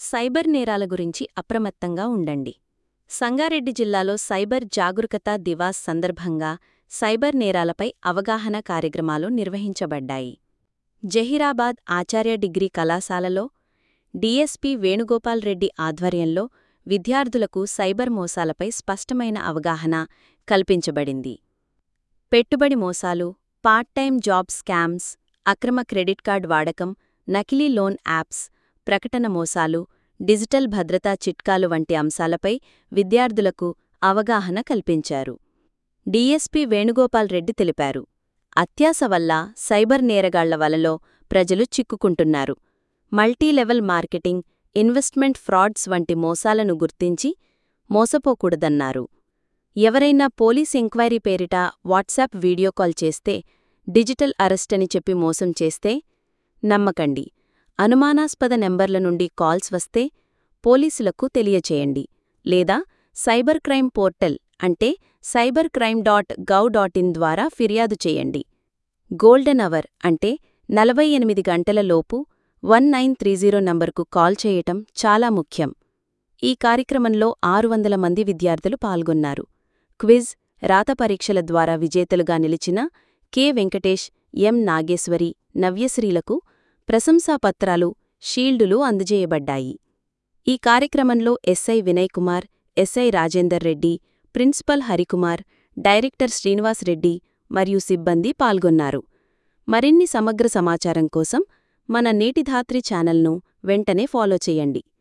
cyber నేరాల గురించి అప్రమత్తంగా ఉండండి సంగారెడ్డి జిల్లాలో సైబర్ జాగరూకతా దివాస్ సందర్భంగా సైబర్ నేరాలపై అవగాహన కార్యక్రమాలు నిర్వహించబడ్డాయి జహీరాబాద్ ఆచార్య డిగ్రీ కళాశాలలో డీఎస్పీ వేణుగోపాల్ రెడ్డి ఆధ్వర్యంలో విద్యార్థులకు సైబర్ మోసాలపై స్పష్టమైన అవగాహన కల్పించబడింది పెట్టుబడి మోసాలు పార్ట్ టైం జాబ్ స్కామ్స్ అక్రమ క్రెడిట్ కార్డ్ వాడకం నకిలీ లోన్ యాప్స్ ప్రకటన మోసాలు డిజిటల్ భద్రతా చిట్కాలు వంటి అంశాలపై విద్యార్థులకు అవగాహన కల్పించారు డీఎస్పీ వేణుగోపాల్ రెడ్డి తెలిపారు అత్యాస వల్ల సైబర్ నేరగాళ్ల వలలో ప్రజలు చిక్కుకుంటున్నారు మల్టీలెవెల్ మార్కెటింగ్ ఇన్వెస్ట్మెంట్ ఫ్రాడ్స్ వంటి మోసాలను గుర్తించి మోసపోకూడదన్నారు ఎవరైనా పోలీస్ ఎంక్వైరీ పేరిట వాట్సాప్ వీడియో కాల్ చేస్తే డిజిటల్ అరెస్ట్ అని చెప్పి మోసం చేస్తే నమ్మకండి అనుమానాస్పద నెంబర్ల నుండి కాల్స్ వస్తే పోలీసులకు తెలియచేయండి లేదా సైబర్ క్రైమ్ పోర్టల్ అంటే cyber crime dot gov dot in ద్వారా ఫిర్యాదు చేయండి గోల్డెన్ అవర్ అంటే నలభై ఎనిమిది గంటల లోపు వన్ నైన్ త్రీ జీరో నంబర్కు కాల్ చేయటం చాలా ముఖ్యం ఈ కార్యక్రమంలో ఆరు వందల మంది విద్యార్థులు పాల్గొన్నారు క్విజ్ రాత పరీక్షల ద్వారా విజేతలుగా నిలిచిన కె వెంకటేష్ ఎం నాగేశ్వరి నవ్యశ్రీలకు ప్రశంసాపత్రాలు షీల్డులు అందజేయబడ్డాయి ఈ కార్యక్రమంలో SI Vinay Kumar SI Rajender Reddy principal Harikumar director Srinivas Reddy మరియు సిబ్బంది పాల్గొన్నారు మరిన్ని సమగ్ర సమాచారం కోసం మన నేటిధాత్రి ఛానల్ను వెంటనే ఫాలో చేయండి